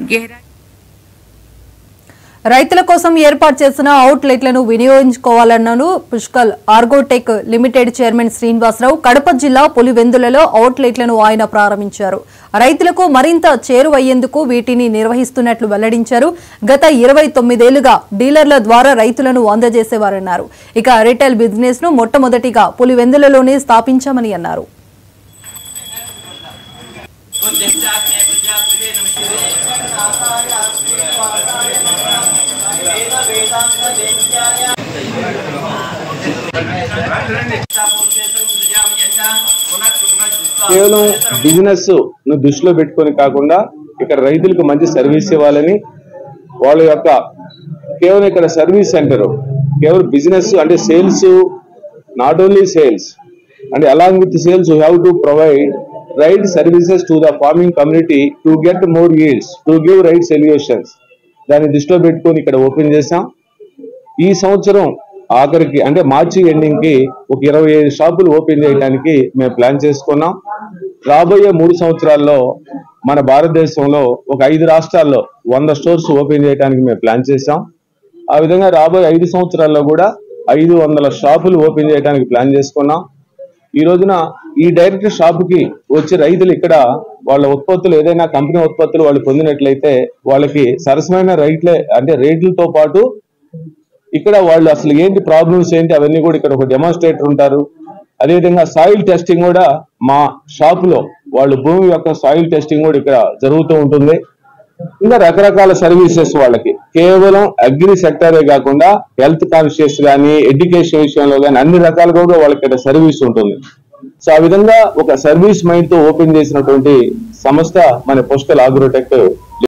गहराई రైతుల కోసం ఏర్పాటు చేసిన అవుట్లెట్లను వినియోగించుకోవాలన్నాను పుష్కల్ ఆర్గోటెక్ లిమిటెడ్ చైర్మన్ శ్రీనివాసరావు కడప జిల్లా పులివెందులలో అవుట్లెట్లను ఆయన ప్రారంభించారు రైతులకు మరింత చేరువయ్యేందుకు వీటిని నిర్వహిస్తున్నట్లు వెల్లడించారు గత ఇరవై తొమ్మిదేళ్లుగా డీలర్ల ద్వారా రైతులను అందజేసేవారన్నారు ఇక రిటైల్ బిజినెస్ ను మొట్టమొదటిగా పులివెందులలోనే స్థాపించామని అన్నారు కేవలం బిజినెస్ ను దృష్టిలో పెట్టుకొని కాకుండా ఇక్కడ రైతులకు మంచి సర్వీస్ ఇవ్వాలని వాళ్ళ యొక్క కేవలం ఇక్కడ సర్వీస్ సెంటర్ కేవలం బిజినెస్ అంటే సేల్స్ నాట్ ఓన్లీ సేల్స్ అంటే along with sales you have to provide right services to the farming community to get more yields to give right solutions దాన్ని దృష్టిలో పెట్టుకొని ఇక్కడ ఓపెన్ చేశాం ఈ సంవత్సరం ఆఖరికి అంటే మార్చి ఎండింగ్ కి ఒక ఇరవై ఐదు షాపులు ఓపెన్ చేయడానికి మేము ప్లాన్ చేసుకున్నాం రాబోయే మూడు సంవత్సరాల్లో మన భారతదేశంలో ఒక ఐదు రాష్ట్రాల్లో వంద స్టోర్స్ ఓపెన్ చేయడానికి మేము ప్లాన్ చేశాం ఆ విధంగా రాబోయే ఐదు సంవత్సరాల్లో కూడా ఐదు వందల షాపులు ఓపెన్ చేయడానికి ప్లాన్ చేసుకున్నాం ఈ రోజున ఈ డైరెక్ట్ షాప్ కి వచ్చే రైతులు ఇక్కడ వాళ్ళ ఉత్పత్తులు ఏదైనా కంపెనీ ఉత్పత్తులు వాళ్ళు పొందినట్లయితే వాళ్ళకి సరసమైన రైట్లే అంటే రేట్లతో పాటు ఇక్కడ వాళ్ళు అసలు ఏంటి ప్రాబ్లమ్స్ ఏంటి అవన్నీ కూడా ఇక్కడ ఒక డెమాన్స్ట్రేటర్ ఉంటారు అదేవిధంగా సాయిల్ టెస్టింగ్ కూడా మా షాప్ లో వాళ్ళు భూమి యొక్క సాయిల్ టెస్టింగ్ కూడా ఇక్కడ జరుగుతూ ఉంటుంది ఇంకా రకరకాల సర్వీసెస్ వాళ్ళకి కేవలం అగ్రి సెక్టరే కాకుండా హెల్త్ కాన్షియస్ కానీ ఎడ్యుకేషన్ విషయంలో కానీ అన్ని రకాలుగా కూడా వాళ్ళకి ఇక్కడ సర్వీస్ ఉంటుంది సో ఆ విధంగా ఒక సర్వీస్ మైండ్ తో ఓపెన్ చేసినటువంటి సంస్థ మన పోస్టల్ ఆగ్రోటెక్